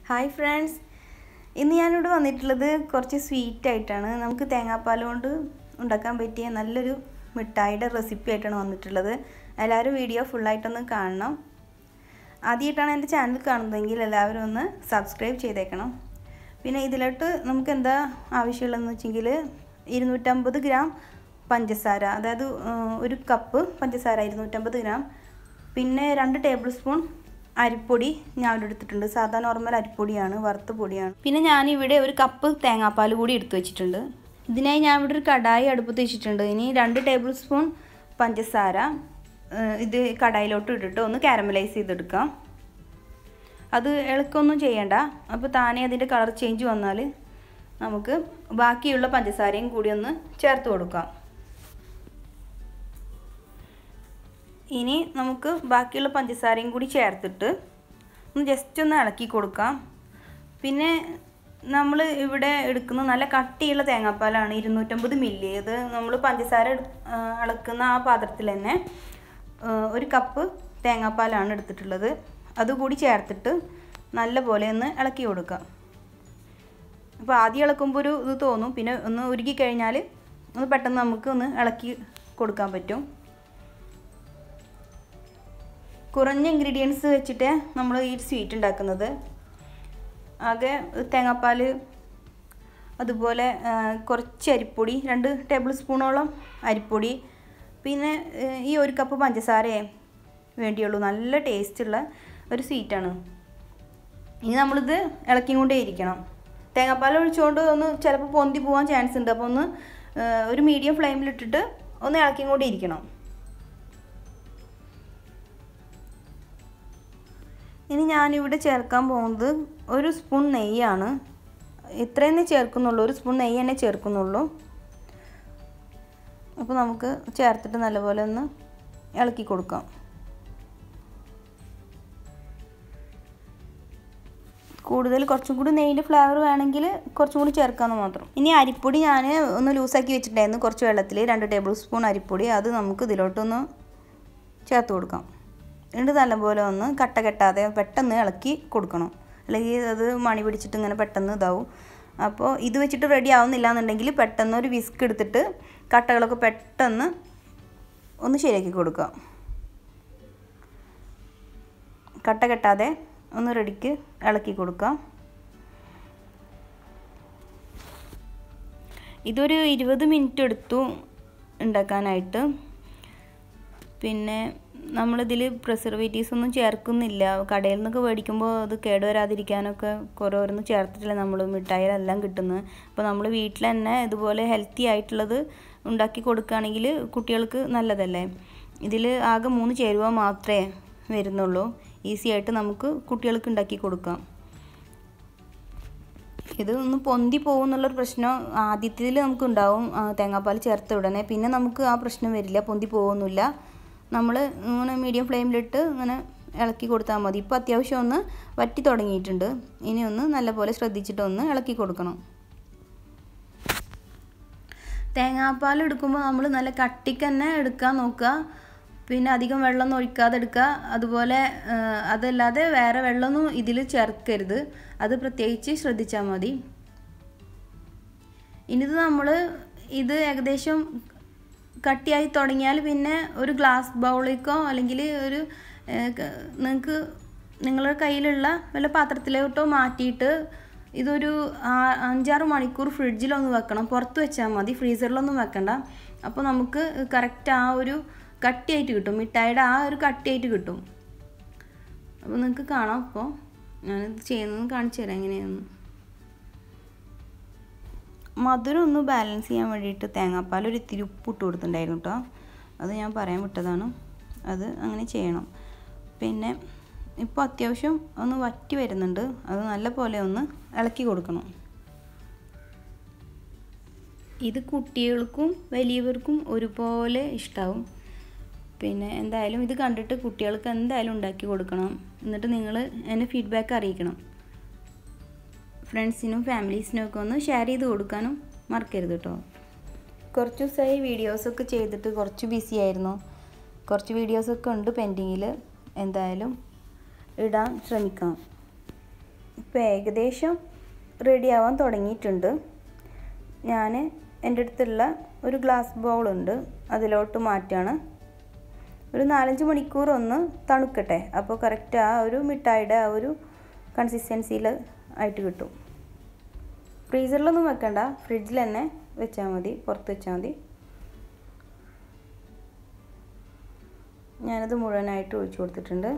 hi friends ഇന്ന് ഞാനിവിടെ വന്നിട്ടുള്ളത് കുറച്ച് സ്വീറ്റ് ആയിട്ടാണ് നമുക്ക് തേങ്ങാപ്പാൽ കൊണ്ട് ഉണ്ടാക്കാൻ പറ്റിയ നല്ലൊരു മിഠായിയുടെ റെസിപ്പി ആയിട്ടാണ് വന്നിട്ടുള്ളത് എല്ലാവരും വീഡിയോ ഫുള്ളായിട്ടൊന്ന് കാണണം ആദ്യമായിട്ടാണ് എൻ്റെ ചാനൽ കാണുന്നതെങ്കിൽ എല്ലാവരും ഒന്ന് സബ്സ്ക്രൈബ് ചെയ്തേക്കണം പിന്നെ ഇതിലോട്ട് നമുക്ക് എന്താ ആവശ്യമുള്ളതെന്ന് വെച്ചെങ്കിൽ ഇരുന്നൂറ്റമ്പത് ഗ്രാം പഞ്ചസാര അതായത് ഒരു കപ്പ് പഞ്ചസാര ഇരുന്നൂറ്റമ്പത് ഗ്രാം പിന്നെ രണ്ട് ടേബിൾ സ്പൂൺ അരിപ്പൊടി ഞാൻ ഇവിടെ എടുത്തിട്ടുണ്ട് സാധാ നോർമൽ അരിപ്പൊടിയാണ് വറുത്ത പൊടിയാണ് പിന്നെ ഞാനിവിടെ ഒരു കപ്പ് തേങ്ങാപ്പാൽ കൂടി എടുത്തു വെച്ചിട്ടുണ്ട് ഇതിനായി ഞാൻ ഇവിടെ ഒരു കടായി അടുപ്പത്ത് വെച്ചിട്ടുണ്ട് ഇനി രണ്ട് ടേബിൾ സ്പൂൺ പഞ്ചസാര ഇത് കടായിലോട്ട് ഇട്ടിട്ട് ഒന്ന് കാരമലൈസ് ചെയ്തെടുക്കാം അത് ഇളക്കൊന്നും ചെയ്യണ്ട അപ്പോൾ താനേ അതിൻ്റെ കളർ ചേഞ്ച് വന്നാൽ നമുക്ക് ബാക്കിയുള്ള പഞ്ചസാരയും കൂടി ഒന്ന് ചേർത്ത് കൊടുക്കാം ഇനി നമുക്ക് ബാക്കിയുള്ള പഞ്ചസാരയും കൂടി ചേർത്തിട്ട് ഒന്ന് ജസ്റ്റ് ഒന്ന് ഇളക്കി കൊടുക്കാം പിന്നെ നമ്മൾ ഇവിടെ എടുക്കുന്ന നല്ല കട്ടിയുള്ള തേങ്ങാപ്പാലാണ് ഇരുന്നൂറ്റമ്പത് മില്ലി അത് നമ്മൾ പഞ്ചസാര അളക്കുന്ന ആ പാത്രത്തിൽ തന്നെ ഒരു കപ്പ് തേങ്ങാപ്പാലാണ് എടുത്തിട്ടുള്ളത് അതുകൂടി ചേർത്തിട്ട് നല്ല പോലെ ഒന്ന് ഇളക്കി കൊടുക്കാം അപ്പോൾ ആദ്യം ഇളക്കുമ്പോൾ ഒരു ഇത് തോന്നും പിന്നെ ഒന്ന് ഉരുക്കി കഴിഞ്ഞാൽ ഒന്ന് പെട്ടെന്ന് നമുക്ക് ഒന്ന് ഇളക്കി കൊടുക്കാൻ പറ്റും കുറഞ്ഞ ഇൻഗ്രീഡിയൻസ് വെച്ചിട്ട് നമ്മൾ ഈ സ്വീറ്റ് ഉണ്ടാക്കുന്നത് ആകെ തേങ്ങാപ്പാൽ അതുപോലെ കുറച്ച് അരിപ്പൊടി രണ്ട് ടേബിൾ സ്പൂണോളം അരിപ്പൊടി പിന്നെ ഈ ഒരു കപ്പ് പഞ്ചസാരയെ വേണ്ടിയുള്ളൂ നല്ല ടേസ്റ്റുള്ള ഒരു സ്വീറ്റാണ് ഇനി നമ്മളിത് ഇളക്കിക്കൊണ്ടേ ഇരിക്കണം തേങ്ങാപ്പാൽ ഒഴിച്ചുകൊണ്ട് ഒന്ന് ചിലപ്പോൾ പൊന്തി പോകാൻ ചാൻസ് ഉണ്ട് അപ്പോൾ ഒന്ന് ഒരു മീഡിയം ഫ്ലെയിമിലിട്ടിട്ട് ഒന്ന് ഇളക്കിക്കൊണ്ടേ ഇരിക്കണം ഇനി ഞാനിവിടെ ചേർക്കാൻ പോകുന്നത് ഒരു സ്പൂൺ നെയ്യാണ് ഇത്രയും ചേർക്കുന്നുള്ളൂ ഒരു സ്പൂൺ നെയ്യ് തന്നെ ചേർക്കുന്നുള്ളൂ അപ്പോൾ നമുക്ക് ചേർത്തിട്ട് നല്ലപോലെ ഒന്ന് ഇളക്കി കൊടുക്കാം കൂടുതൽ കുറച്ചും കൂടി നെയ്യിൻ്റെ ഫ്ലേവർ വേണമെങ്കിൽ കുറച്ചും കൂടി ചേർക്കാമെന്ന് മാത്രം ഇനി അരിപ്പൊടി ഞാൻ ഒന്ന് ലൂസാക്കി വെച്ചിട്ടുണ്ടായിരുന്നു കുറച്ച് വെള്ളത്തിൽ രണ്ട് ടേബിൾ സ്പൂൺ അരിപ്പൊടി അത് നമുക്ക് ഇതിലോട്ടൊന്ന് ചേർത്ത് കൊടുക്കാം എന്നിട്ട് നല്ലപോലെ ഒന്ന് കട്ട കെട്ടാതെ പെട്ടെന്ന് ഇളക്കി കൊടുക്കണം അല്ലെങ്കിൽ അത് മണി പിടിച്ചിട്ട് ഇങ്ങനെ പെട്ടെന്ന് ഇതാവും അപ്പോൾ ഇത് വെച്ചിട്ട് റെഡി ആവുന്നില്ല എന്നുണ്ടെങ്കിൽ പെട്ടെന്ന് ഒരു വിസ്ക് എടുത്തിട്ട് കട്ടകളൊക്കെ പെട്ടെന്ന് ഒന്ന് ശരിയാക്കി കൊടുക്കുക കട്ട കെട്ടാതെ ഒന്ന് റെഡിക്ക് ഇളക്കി കൊടുക്കാം ഇതൊരു ഇരുപത് മിനിറ്റ് എടുത്തു ഉണ്ടാക്കാനായിട്ട് പിന്നെ നമ്മളിതിൽ പ്രിസർവേറ്റീവ്സ് ഒന്നും ചേർക്കുന്നില്ല കടയിൽ നിന്നൊക്കെ മേടിക്കുമ്പോൾ അത് കേടുവരാതിരിക്കാനൊക്കെ ഓരോന്ന് ചേർത്തിട്ടില്ല നമ്മൾ മിഠായിലെല്ലാം കിട്ടുന്നത് അപ്പോൾ നമ്മൾ വീട്ടിൽ തന്നെ ഇതുപോലെ ഹെൽത്തി ആയിട്ടുള്ളത് ഉണ്ടാക്കി കൊടുക്കുകയാണെങ്കിൽ കുട്ടികൾക്ക് നല്ലതല്ലേ ഇതിൽ ആകെ മൂന്ന് ചേരുവ മാത്രമേ വരുന്നുള്ളൂ ഈസി ആയിട്ട് നമുക്ക് കുട്ടികൾക്ക് ഉണ്ടാക്കി കൊടുക്കാം ഇത് ഒന്ന് പൊന്തി പോകുന്നുള്ളൊരു പ്രശ്നം ആദ്യത്തിൽ നമുക്ക് ഉണ്ടാവും തേങ്ങാപ്പാൽ ചേർത്ത ഉടനെ പിന്നെ നമുക്ക് ആ പ്രശ്നം വരില്ല പൊന്തി പോകുന്നില്ല നമ്മൾ ഇങ്ങനെ മീഡിയം ഫ്ലെയിമിലിട്ട് ഇങ്ങനെ ഇളക്കി കൊടുത്താൽ മതി ഇപ്പോൾ അത്യാവശ്യം ഒന്ന് വറ്റി തുടങ്ങിയിട്ടുണ്ട് ഇനി ഒന്ന് നല്ലപോലെ ശ്രദ്ധിച്ചിട്ട് ഒന്ന് ഇളക്കി കൊടുക്കണം തേങ്ങാപ്പാൽ എടുക്കുമ്പോൾ നമ്മൾ നല്ല കട്ടിക്ക് തന്നെ എടുക്കാൻ നോക്കുക പിന്നെ അധികം വെള്ളമൊന്നും ഒഴിക്കാതെ എടുക്കുക അതുപോലെ അതല്ലാതെ വേറെ വെള്ളമൊന്നും ഇതിൽ ചേർക്കരുത് അത് പ്രത്യേകിച്ച് ശ്രദ്ധിച്ചാൽ മതി ഇനിത് നമ്മൾ ഇത് ഏകദേശം കട്ടിയായി തുടങ്ങിയാൽ പിന്നെ ഒരു ഗ്ലാസ് ബൗളിലേക്കോ അല്ലെങ്കിൽ ഒരു നിങ്ങൾക്ക് നിങ്ങളുടെ കയ്യിലുള്ള വല്ല പാത്രത്തിലോട്ടോ മാറ്റിയിട്ട് ഇതൊരു അഞ്ചാറ് മണിക്കൂർ ഫ്രിഡ്ജിലൊന്ന് വെക്കണം പുറത്ത് വെച്ചാൽ മതി ഫ്രീസറിലൊന്നും വെക്കണ്ട അപ്പോൾ നമുക്ക് കറക്റ്റ് ആ ഒരു കട്ടിയായിട്ട് കിട്ടും മിഠായിയുടെ ആ ഒരു കട്ടിയായിട്ട് കിട്ടും അപ്പോൾ നിങ്ങൾക്ക് കാണാം അപ്പോൾ ഞാനിത് ചെയ്യുന്നത് കാണിച്ചു തരാം എങ്ങനെയാണെന്ന് മധുരം ഒന്ന് ബാലൻസ് ചെയ്യാൻ വേണ്ടിയിട്ട് തേങ്ങാപ്പാൽ ഒരു ഇത്തിരി ഉപ്പ് ഇട്ട് കൊടുത്തിട്ടുണ്ടായിരുന്നു കേട്ടോ അത് ഞാൻ പറയാൻ വിട്ടതാണ് അത് അങ്ങനെ ചെയ്യണം പിന്നെ ഇപ്പോൾ അത്യാവശ്യം ഒന്ന് വറ്റി വരുന്നുണ്ട് അത് നല്ല പോലെ ഒന്ന് ഇളക്കി കൊടുക്കണം ഇത് കുട്ടികൾക്കും വലിയവർക്കും ഒരുപോലെ ഇഷ്ടമാവും പിന്നെ എന്തായാലും ഇത് കണ്ടിട്ട് കുട്ടികൾക്ക് എന്തായാലും ഉണ്ടാക്കി കൊടുക്കണം എന്നിട്ട് നിങ്ങൾ എന്നെ ഫീഡ്ബാക്ക് അറിയിക്കണം ഫ്രണ്ട്സിനും ഫാമിലീസിനും ഒക്കെ ഒന്ന് ഷെയർ ചെയ്ത് കൊടുക്കാനും മറക്കരുത് കേട്ടോ കുറച്ച് ദിവസമായി വീഡിയോസൊക്കെ ചെയ്തിട്ട് കുറച്ച് ബിസി ആയിരുന്നു കുറച്ച് വീഡിയോസൊക്കെ ഉണ്ട് പെൻഡിങ്ങിൽ എന്തായാലും ഇടാൻ ശ്രമിക്കാം ഇപ്പോൾ ഏകദേശം റെഡി ആവാൻ തുടങ്ങിയിട്ടുണ്ട് ഞാൻ എൻ്റെ അടുത്തുള്ള ഒരു ഗ്ലാസ് ബൗളുണ്ട് അതിലോട്ട് മാറ്റുകയാണ് ഒരു നാലഞ്ച് മണിക്കൂർ ഒന്ന് തണുക്കട്ടെ അപ്പോൾ കറക്റ്റ് ആ ഒരു മിഠായിയുടെ ആ ഒരു കൺസിസ്റ്റൻസിയിൽ ആയിട്ട് കിട്ടും ഫ്രീസറിലൊന്നും വെക്കണ്ട ഫ്രിഡ്ജിൽ തന്നെ വെച്ചാൽ മതി പുറത്ത് വെച്ചാൽ മതി ഞാനത് മുഴുവനായിട്ട് ഒഴിച്ചു കൊടുത്തിട്ടുണ്ട്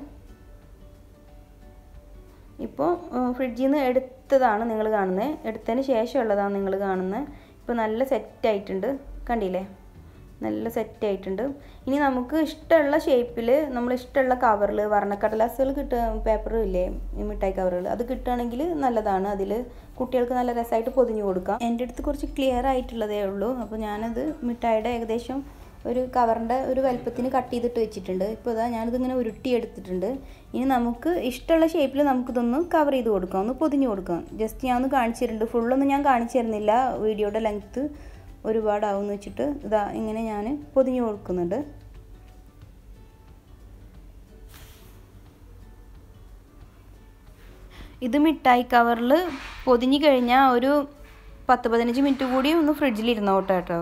ഇപ്പോൾ ഫ്രിഡ്ജിൽ നിന്ന് എടുത്തതാണ് നിങ്ങൾ കാണുന്നത് എടുത്തതിന് ശേഷമുള്ളതാണ് നിങ്ങൾ കാണുന്നത് ഇപ്പോൾ നല്ല സെറ്റായിട്ടുണ്ട് കണ്ടില്ലേ നല്ല സെറ്റായിട്ടുണ്ട് ഇനി നമുക്ക് ഇഷ്ടമുള്ള ഷേപ്പിൽ നമ്മൾ ഇഷ്ടമുള്ള കവറിൽ വർണ്ണക്കടലാസുകൾ കിട്ടുക പേപ്പറും ഇല്ലേ ഈ മിഠായി കവറുകൾ അത് കിട്ടുകയാണെങ്കിൽ നല്ലതാണ് അതിൽ കുട്ടികൾക്ക് നല്ല രസമായിട്ട് പൊതിഞ്ഞു കൊടുക്കാം എൻ്റെ അടുത്ത് കുറച്ച് ക്ലിയർ ആയിട്ടുള്ളതേ ഉള്ളൂ അപ്പോൾ ഞാനത് മിഠായിയുടെ ഏകദേശം ഒരു കവറിൻ്റെ ഒരു വലുപ്പത്തിന് കട്ട് ചെയ്തിട്ട് വെച്ചിട്ടുണ്ട് ഇപ്പോൾ ഇതാ ഞാനിതിങ്ങനെ ഉരുട്ടി എടുത്തിട്ടുണ്ട് ഇനി നമുക്ക് ഇഷ്ടമുള്ള ഷേപ്പിൽ നമുക്കിതൊന്ന് കവർ ചെയ്ത് കൊടുക്കാം ഒന്ന് പൊതിഞ്ഞ് കൊടുക്കാം ജസ്റ്റ് ഞാൻ ഒന്ന് കാണിച്ചു തരുന്നുണ്ട് ഫുള്ളൊന്നും ഞാൻ കാണിച്ചു തരുന്നില്ല വീഡിയോയുടെ ലെങ്ത്ത് ഒരുപാടാവും എന്ന് വെച്ചിട്ട് ഇതാ ഇങ്ങനെ ഞാൻ പൊതിഞ്ഞ് കൊടുക്കുന്നുണ്ട് ഇത് മിഠായി കവറിൽ പൊതിഞ്ഞ് കഴിഞ്ഞാൽ ഒരു പത്ത് പതിനഞ്ച് മിനിറ്റ് കൂടി ഒന്ന് ഫ്രിഡ്ജിൽ ഇരുന്നോട്ടെ കേട്ടോ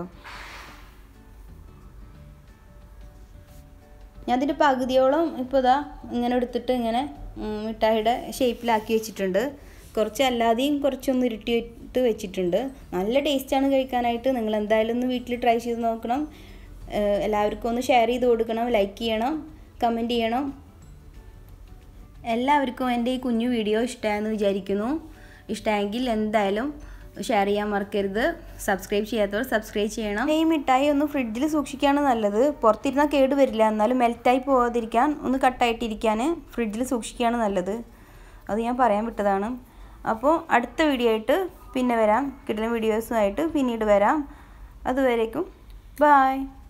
ഞാൻ അതിൻ്റെ പകുതിയോളം ഇപ്പോൾ ഇതാ ഇങ്ങനെ എടുത്തിട്ട് ഇങ്ങനെ മിഠായിയുടെ ഷേപ്പിലാക്കി വെച്ചിട്ടുണ്ട് കുറച്ച് അല്ലാതെയും കുറച്ചൊന്ന് ഉരുട്ടിയിട്ട് വെച്ചിട്ടുണ്ട് നല്ല ടേസ്റ്റാണ് കഴിക്കാനായിട്ട് നിങ്ങൾ എന്തായാലും ഒന്ന് വീട്ടിൽ ട്രൈ ചെയ്ത് നോക്കണം എല്ലാവർക്കും ഒന്ന് ഷെയർ ചെയ്ത് കൊടുക്കണം ലൈക്ക് ചെയ്യണം കമൻറ്റ് ചെയ്യണം എല്ലാവർക്കും എൻ്റെ ഈ കുഞ്ഞു വീഡിയോ ഇഷ്ടമായെന്ന് വിചാരിക്കുന്നു ഇഷ്ടമായെങ്കിൽ എന്തായാലും ഷെയർ ചെയ്യാൻ മറക്കരുത് സബ്സ്ക്രൈബ് ചെയ്യാത്തവർ സബ്സ്ക്രൈബ് ചെയ്യണം ഈ മിഠായി ഒന്ന് ഫ്രിഡ്ജിൽ സൂക്ഷിക്കുകയാണ് നല്ലത് പുറത്തിരുന്നാൽ കേട് വരില്ല എന്നാലും മെൽറ്റായി പോകാതിരിക്കാൻ ഒന്ന് കട്ടായിട്ടിരിക്കാൻ ഫ്രിഡ്ജിൽ സൂക്ഷിക്കുകയാണ് നല്ലത് അത് ഞാൻ പറയാൻ വിട്ടതാണ് അപ്പോൾ അടുത്ത വീഡിയോ ആയിട്ട് പിന്നെ വരാം കിട്ടുന്ന വീഡിയോസുമായിട്ട് പിന്നീട് വരാം അതുവരേക്കും ബായ്